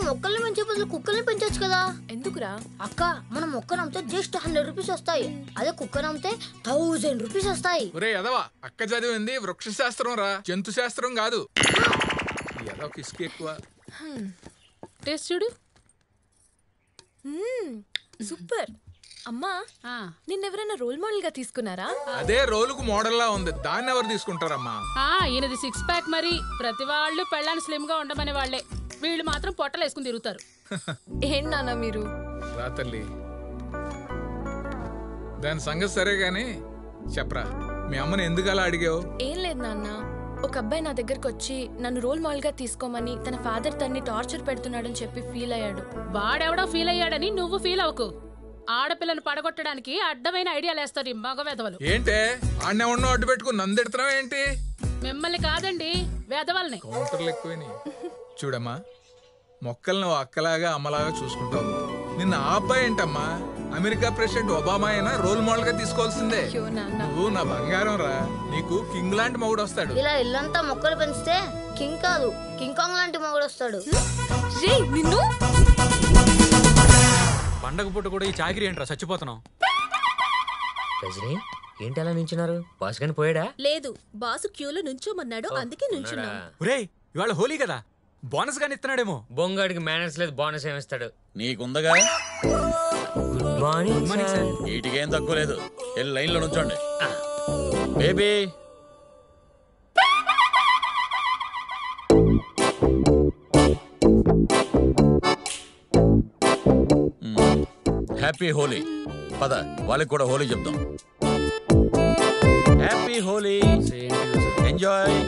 మొక్కల్ని పెంచే బదులు కుక్కల్ని పెంచొచ్చు కదా ఎందుకురా అక్క మనం మొక్కను అమ్మితే జస్ట్ హండ్రెడ్ రూపీస్ వస్తాయి అదే కుక్కను అమ్మితే థౌజండ్ రూపీస్ వస్తాయి ఒరే ఎదవా అక్క చదివింది వృక్ష శాస్త్రం రా జంతు శాస్త్రం కాదు ఎదవ కిసుకు ఎక్కువ టేస్ట్ చూడు మ్మ్, సూపర్ అమ్మా నిన్నెవరైనా రోల్ మోడల్ గా తీసుకున్నారా అదే రోలుకు మోడల్ లా ఉంది దాన్ని ఎవరు తీసుకుంటారమ్మా ఆ ఈయనది సిక్స్ ప్యాక్ మరి ప్రతి వాళ్ళు పెళ్ళాన్ని స్లిమ్ గా ఉండమనే వాళ్ళే వీళ్ళు మాత్రం పొట్టలు వేసుకుని తిరుగుతారు ఏంటి నాన్న మీరు రా తల్లి దాని సంగతి సరే గాని చెప్పరా మీ అమ్మని ఎందుకు అలా అడిగావు ఏం లేదు నాన్న ఒక అబ్బాయి నా దగ్గరకు వచ్చి నన్ను రోల్ మోడల్ గా తీసుకోమని తన ఫాదర్ తన్ని టార్చర్ పెడుతున్నాడని చెప్పి ఫీల్ అయ్యాడు వాడెవడో ఫీల్ అయ్యాడని నువ్వు ఫీల్ అవ్వకు ఆడపిల్లను పడగొట్టడానికి అడ్డమైన ఐడియాలు వేస్తారు ఈ మగ వెధవలు ఏంటే ఆడనే ఉన్న అడ్డు పెట్టుకుని నందెడుతున్నావు ఏంటి మిమ్మల్ని కాదండి వెధవల్ని కౌంటర్లు ఎక్కువని చూడమ్మా మొక్కలను ఓ అక్కలాగా అమ్మలాగా చూసుకుంటావు నిన్న ఆ అబ్బాయి ఏంటమ్మా అమెరికా ప్రెసిడెంట్ ఒబామా అయినా రోల్ మోడల్ గా తీసుకోవాల్సిందే అయ్యో నాన్న నువ్వు నా బంగారం రా నీకు కింగ్ లాంటి మొగుడు వస్తాడు ఇలా ఇల్లంతా మొక్కలు పెంచితే కింగ్ కాదు కింగ్ కాంగ్ లాంటి మొగుడు వస్తాడు రే నిన్ను పండగ పూట కూడా ఈ చాకిరి ఏంట్రా చచ్చిపోతున్నాం రజని ఏంటి అలా నించున్నారు బాస్ గాని పోయాడా లేదు బాసు క్యూలో నుంచోమన్నాడు అందుకే నుంచున్నాం ఒరేయ్ ఇవాళ హోలీ కదా బోనస్ గాని ఇస్తున్నాడేమో బొంగాడికి మేనర్స్ లేదు బోనస్ ఏమిస్తాడు నీకుందగా గుడ్ మార్నింగ్ మార్నింగ్ సార్. వీటికేం తక్కువ లేదు వెళ్ళి లైన్లో నుంచోండి బేబీ హ్యాపీ హోలీ పద వాళ్ళకి కూడా హోలీ చెప్దాం హ్యాపీ హోలీ ఎంజాయ్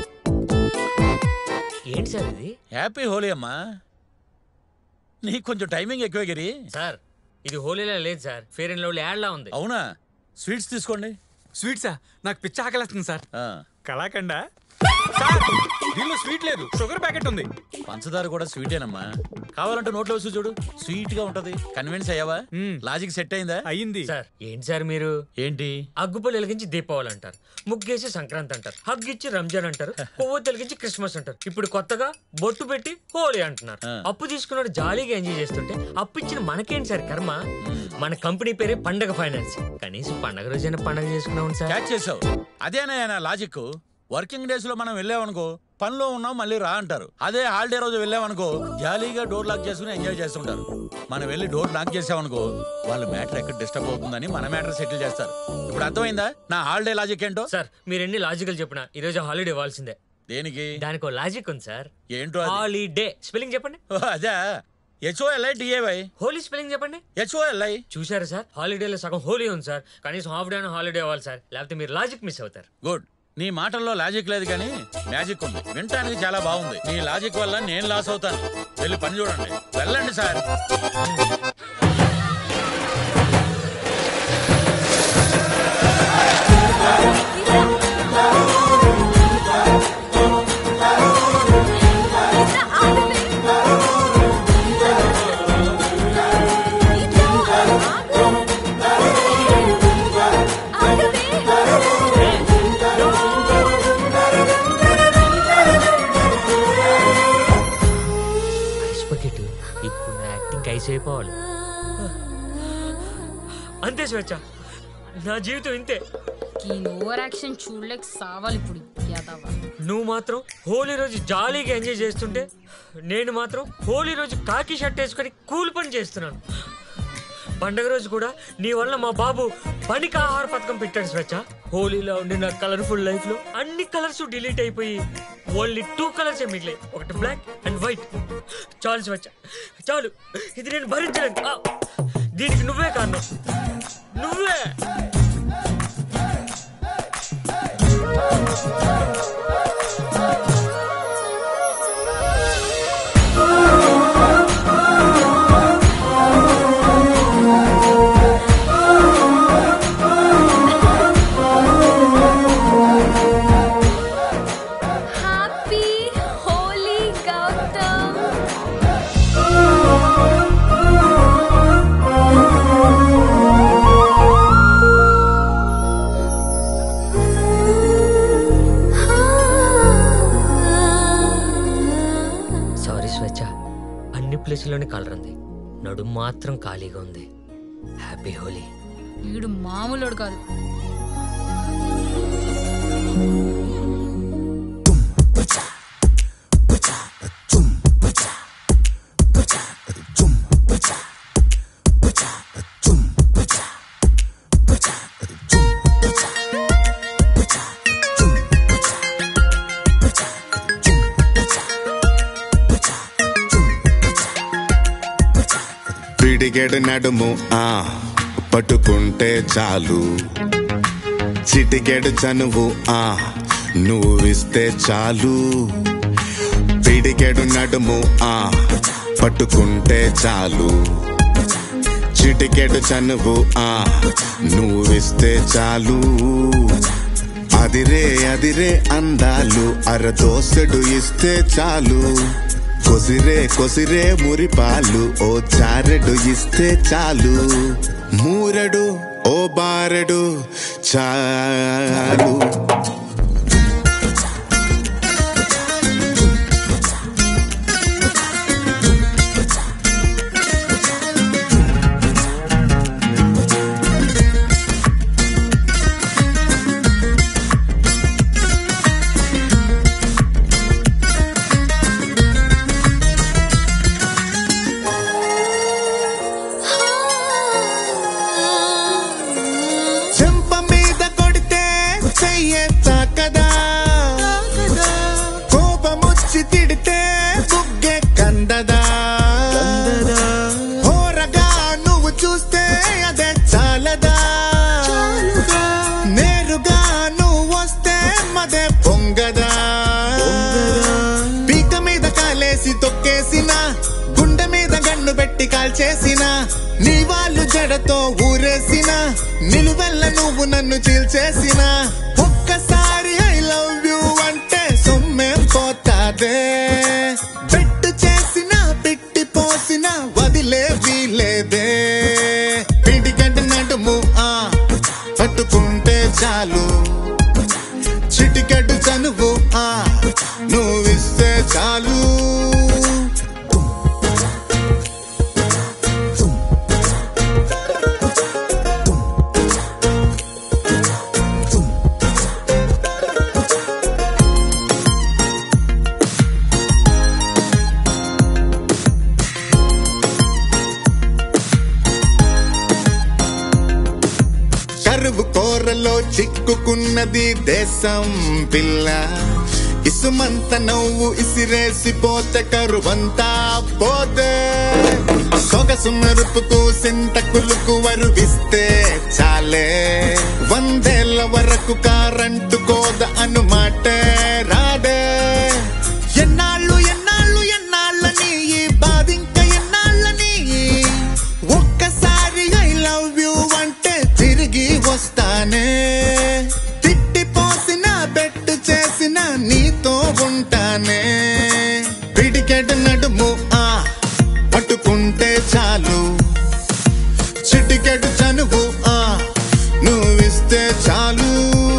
ఏంటి సార్ ఇది హ్యాపీ హోలీ అమ్మా నీకు కొంచెం టైమింగ్ ఎక్కువ గిరి సార్ ఇది హోలీలా లేదు sir fair and lovely ad లా ఉంది అవునా స్వీట్స్ తీసుకోండి స్వీట్సా నాకు పిచ్చ ఆకలేస్తుంది సార్ ఆ, కళాకండ సార్ దీనిలో స్వీట్ లేదు షుగర్ ప్యాకెట్ ఉంది పంచదార కూడా స్వీటేనమ్మా కావాలంటే నోట్లో వేసి చూడు స్వీట్ గా ఉంటది కన్విన్స్ అయ్యావా మ్మ్. లాజిక్ సెట్ అయిందా అయ్యింది సార్ ఏంటి సార్ మీరు ఏంటి అగ్గుపల్లి వెలిగించి దీపావళి అంటారు ముగ్గేసి సంక్రాంతి అంటారు హగ్ ఇచ్చి రంజాన్ అంటారు పువ్వు వెలిగించి క్రిస్మస్ అంటారు ఇప్పుడు కొత్తగా బొట్టు పెట్టి హోలీ అంటున్నారు ఆ. అప్పు తీసుకున్నాడు జాలీగా ఎంజాయ్ చేస్తుంటే అప్పు ఇచ్చిన మనకేంటి సార్ కర్మ మన కంపెనీ పేరే పండగ ఫైనాన్స్ కనీసం పండగ రోజైనా పండగ చేసుకున్నాం సార్ క్యాచ్ చేసావు అదేనా నా లాజిక్ వర్కింగ్ డేస్ లో మనం వెళ్ళామనుకో పనిలో ఉన్నాం మళ్ళీ రా అంటారు అదే హాలిడే రోజు వెళ్ళామనుకో జాలీగా డోర్ లాక్ చేసుకుని ఎంజాయ్ చేస్తుంటారు మనం వెళ్ళి డోర్ లాక్ చేసామనుకో వాళ్ళ మ్యాటర్ ఎక్కడ డిస్టర్బ్ అవుతుందని మన మ్యాటర్ సెటిల్ చేస్తారు ఇప్పుడు అర్థమైందా నా హాలిడే లాజిక్ ఏంటో సార్ మీరు ఎన్ని లాజికల్ చెప్పినా ఈ రోజు హాలిడే ఇవ్వాల్సిందే దేనికి దానికి ఒక లాజిక్ ఉంది సార్ ఏంటో అది హాలిడే స్పెల్లింగ్ చెప్పండి ఓ, అదే హెచ్ఓఎల్ఐ డిఏవై హోలీ స్పెల్లింగ్ చెప్పండి హెచ్ఓఎల్ఐ చూసారా సార్ హాలిడేలో సగం హోలీ ఉంది సార్ కనీసం హాఫ్ డే హాలిడే అవ్వాలి సార్ లేకపోతే మీరు లాజిక్ మిస్ అవుతారు గుడ్ నీ మాటల్లో లాజిక్ లేదు కానీ మ్యాజిక్ ఉంది వినటానికి చాలా బాగుంది నీ లాజిక్ వల్ల నేను లాస్ అవుతాను వెళ్ళి పని చూడండి వెళ్ళండి సార్ ఐస్ బకెట్ ఇప్పుడు నా యాక్టింగ్ ఐస్ అయిపోవాలి అంతే స్వేచ్ఛ నా జీవితం ఇంతే ఈ ఓవర్ యాక్షన్ చూడలేక సావాలి ఇప్పుడు యాదవ నువ్వు మాత్రం హోలీ రోజు జాలీగా ఎంజాయ్ చేస్తుంటే నేను మాత్రం హోలీ రోజు కాకి షర్ట్ వేసుకొని కూలి పని చేస్తున్నాను పండగ రోజు కూడా నీ వల్ల మా బాబు పనికి ఆహార పథకం పెట్టాడు స్వేచ్ఛ హోలీలో ఉండి నా కలర్ఫుల్ లైఫ్ లో అన్ని కలర్స్ డిలీట్ అయిపోయి ఓన్లీ టూ కలర్స్ మిగిలాయి ఒకటి బ్లాక్ అండ్ వైట్ చాలు స్వేచ్ఛ చాలు ఇది నేను భరించలేదు ఆ! దీనికి నువ్వే కారణం నువ్వే హ్యాపీ హోలీ గౌతమ్ ఆ అన్ని ప్లేసుల్లోనే కలరంది నడుము మాత్రం ఖాళీగా ఉంది హ్యాపీ హోలీ వీడు మామూలుడు కాదు పిడిగెడు నడుము ఆ పట్టుకుంటే చాలు చిటికెడు చనువు ఆ నువ్విస్తే చాలు పిడిగెడు నడుము ఆ పట్టుకుంటే చాలు చిటికెడు చనువు ఆ నువ్విస్తే చాలు అదిరే అదిరే అందాలు అరదోసెడు ఇస్తే చాలు కొసిరే కొసిరే మురిపాలు ఓ చారెడు ఇస్తే చాలు మూరెడు ఓ బారెడు చాలు చెంప మీద కొడితే చెయ్యే తాకదా కోపముచ్చి తిడితే బుగ్గే కందదా హోరగా నువ్వు చూస్తే అదే చాలదా నేరుగా నువ్వు వస్తే మదే పొంగదా పీక మీద కాలేసి తొక్కేసిన గుండె మీద గన్ను పెట్టి కాల్చేసిన నీ వాళ్ళు జడతో ఊరేసిన నిలువెల్ల నువ్వు నన్ను చీల్చేసిన ఒక్కసారి ఐ లవ్ యూ అంటే సొమ్మేం పోతాదే పెట్టు చేసిన పెట్టి పోసిన వదిలే వీలేదే పిడిగడ్డ నడుము ఆ పట్టుకుంటే చాలు చిటికెడు చనువు ఆ నువ్విస్తే చాలు కరువు కోరలో చిక్కుకున్నది దేశం పిల్ల ఇసుమంత నవ్వు ఇసిరేసి పోతే కరువంతా పోతే సొగసు మెరుపుతూ సింతకులకు వరువిస్తే చాలే వందేళ్ల వరకు కారంటు కోద అనుమాటే రాదే ఎన్నాళ్ళు ఎన్నాళ్ళు ఎన్నాళ్ళని ఈ బాధింక ఎన్నాళ్ళని ఒక్కసారి ఐ లవ్ యూ అంటే తిరిగి వస్తానే తిట్టిపోసిన బెట్టు చేసిన నీతో ఉంటానే పిడికెడు నడుము ఆ పట్టుకుంటే చాలు చిటికెడు చనువు ఆ నువ్విస్తే చాలు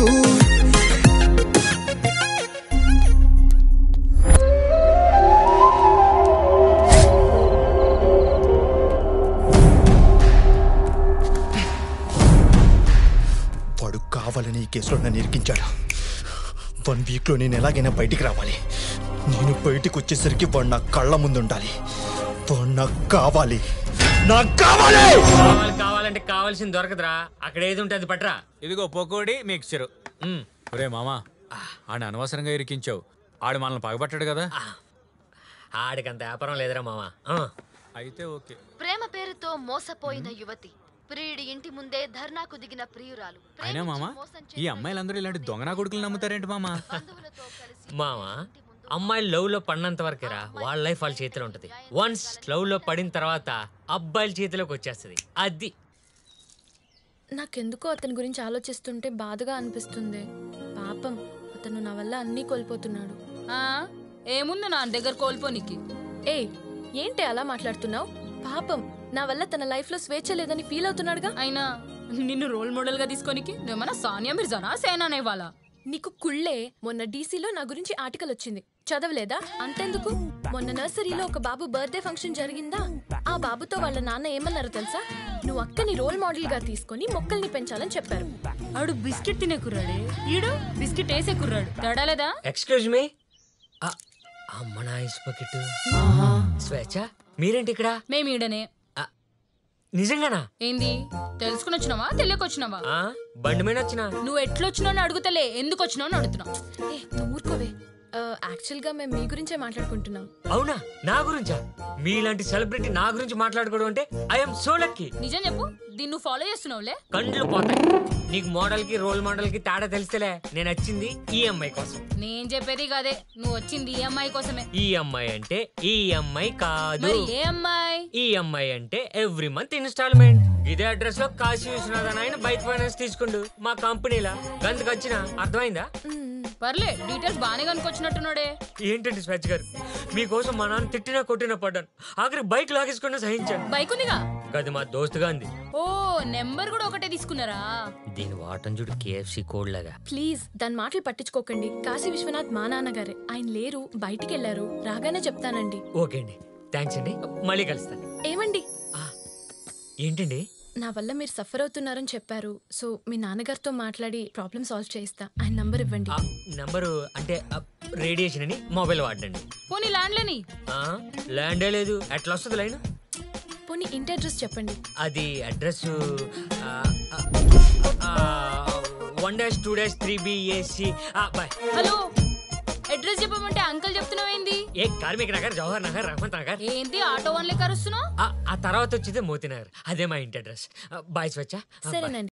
వాడు కావాలని ఈ కేసులో నన్ను ఇరికించాడు వన్ వీక్లో నేను ఎలాగైనా బయటికి రావాలి నేను బయటికి వచ్చేసరికి వాడు నా కళ్ళ ముందు ఉండాలి వాడు నాకు కావాలి నాకు కావాలి కావాలి కావాలంటే కావాల్సింది దొరకదురా అక్కడ ఏది ఉంటే అది పట్రా ఇదిగో పొకోడి మిక్చరు ఉమ్. ఒరే మామా ఆడ అనవసరంగా ఇరికించావు ఆడు మనల్ని పగబట్టాడు కదా ఆడికంత వ్యాపారం లేదురా మామ ఆ. అయితే ఓకే ప్రేమ పేరుతో మోసపోయిన యువతి ప్రియుడి ఇంటి ముందే ధర్నాకు దిగిన ప్రియురాలు అయినా మామా ఈ అమ్మాయిలందరూ ఇలాంటి దొంగనా కొడుకులు నమ్ముతారేంటి మామా బంధువులతో కలిసి మామ అమ్మాయిలు లవ్ లో పడినంత వరకేరా వాళ్ళ లైఫ్ వాళ్ళ చేతిలో ఉంటది వన్స్ లవ్ లో పడిన తర్వాత అబ్బాయిల చేతిలోకి వచ్చేస్తది అది నాకెందుకో అతని గురించి ఆలోచిస్తుంటే బాధగా అనిపిస్తుంది పాపం అతను నా వల్ల అన్నీ కోల్పోతున్నాడు ఆ, ఏముంది నా దగ్గర కోల్పోనికి ఏ ఏంటి అలా మాట్లాడుతున్నావు పాపం నా వల్ల తన లైఫ్ లో స్వేచ్ఛ లేదని ఫీల్ అవుతున్నాడుగా అయినా నిన్ను రోల్ మోడల్ గా తీసుకోనికి నువ్వేమన్నా సానియా మిర్జానా సేనా ఇవ్వాలా నీకు కుళ్ళే మొన్న డీసీలో నా గురించి ఆర్టికల్ వచ్చింది చదవలేదా అంతెందుకు మొన్న నర్సరీలో ఒక బాబు బర్త్డే ఫంక్షన్ జరిగిందా ఆ బాబుతో వాళ్ళ నాన్న ఏమన్నారో తెలుసా నువ్వు అక్కని రోల్ మోడల్ గా తీసుకొని మొక్కల్ని పెంచాలని చెప్పారు ఆడు బిస్కెట్ తినే కుర్రాడే ఈడు బిస్కెట్ వేసే కుర్రాడు తేడా లేదా ఎక్స్క్యూజ్ మీ అమ్మ నా ఐస్ బకెట్ స్వేచ్ఛ మీరేంటి ఇక్కడ మేము ఈడనే నిజంగానా ఏంది తెలుసుకుని వచ్చినావా తెలియకొచ్చినావా ఆ, బండి మీద వచ్చిన నువ్వు ఎట్లొచ్చినావు అని అడుగుతలే ఎందుకు వచ్చినావు అని అడుగుతున్నావు ఏ నువ్వు ఊరుకోవే యాక్చువల్ గా మేము మీ గురించే మాట్లాడుకుంటున్నాం అవునా నా గురించా మీలాంటి సెలబ్రిటీ నా గురించి మాట్లాడుకోవడం అంటే ఐఎమ్ సో లక్కీ నిజం చెప్పు దీన్ని నువ్వు ఫాలో చేస్తున్నావులే కండ్లు పోతాయి నీకు మోడల్ కి రోల్ మోడల్ కి తేడా తెలిస్తేలే నేను వచ్చింది ఈ అమ్మాయి కోసం నేను చెప్పేది కాదే నువ్వు వచ్చింది ఈ అమ్మాయి కోసమే ఈ అమ్మాయి అంటే ఈ అమ్మాయి కాదు మరి ఏ అమ్మాయి ఈ అమ్మాయి అంటే ఎవ్రీ మంత్ ఇన్స్టాల్మెంట్ ఇదే అడ్రస్ లో కాశీ విశ్వనాథన్ ఆయన బైక్ ఫైనాన్స్ తీసుకుండు మా కంపెనీలా గంతకు వచ్చిన అర్థమైందా పర్లే డీటెయిల్స్ బాగానే కనుకొచ్చినట్టున్నాడే ఏంటండి స్వచ్ఛ గారు మీకోసం మా నాన్న తిట్టినా కొట్టినా పడ్డాను ఆఖరి బైక్ లాగేసుకున్నా సహించాను బైక్ ఉందిగా గది మా దోస్తుగా అంది ఓ నెంబర్ కూడా ఒకటే తీసుకున్నారా దీని వాటం చూడు కేఎఫ్సి కోడ్ లాగా ప్లీజ్ దాని మాటలు పట్టించుకోకండి కాశీ విశ్వనాథ్ మా నాన్నగారే ఆయన లేరు బయటికి వెళ్ళారు రాగానే చెప్తానండి ఓకే అండి థ్యాంక్స్ అండి మళ్ళీ కలుస్తాను ఏమండి ఏంటండి నా వల్ల మీరు సఫర్ అవుతున్నారని చెప్పారు సో మీ నాన్నగారితో మాట్లాడి ప్రాబ్లమ్ సాల్వ్ చేయిస్తా ఆయన నంబర్ ఇవ్వండి నంబరు అంటే రేడియేషన్ అని మొబైల్ వాడండి పోనీ ల్యాండ్లేని ఆ, ల్యాండే లేదు ఎట్లా వస్తుంది లైన్ పోనీ ఇంటి అడ్రస్ చెప్పండి అది address one dash two dash three BAC boy hello address చెప్పమంటే అంకుల్ చెప్తున్నావేంది ఏ కార్మిక్ నగర్ జవహర్ నగర్ రహమత్ నగర్ ఏంటి ఆటో వన్లే కరుస్తున్నావు ఆ- ఆ తర్వాత వచ్చింది మోతీ నగర్ అదే మా ఇంటి అడ్రస్ బాయ్ స్వచ్ఛ సరేనండి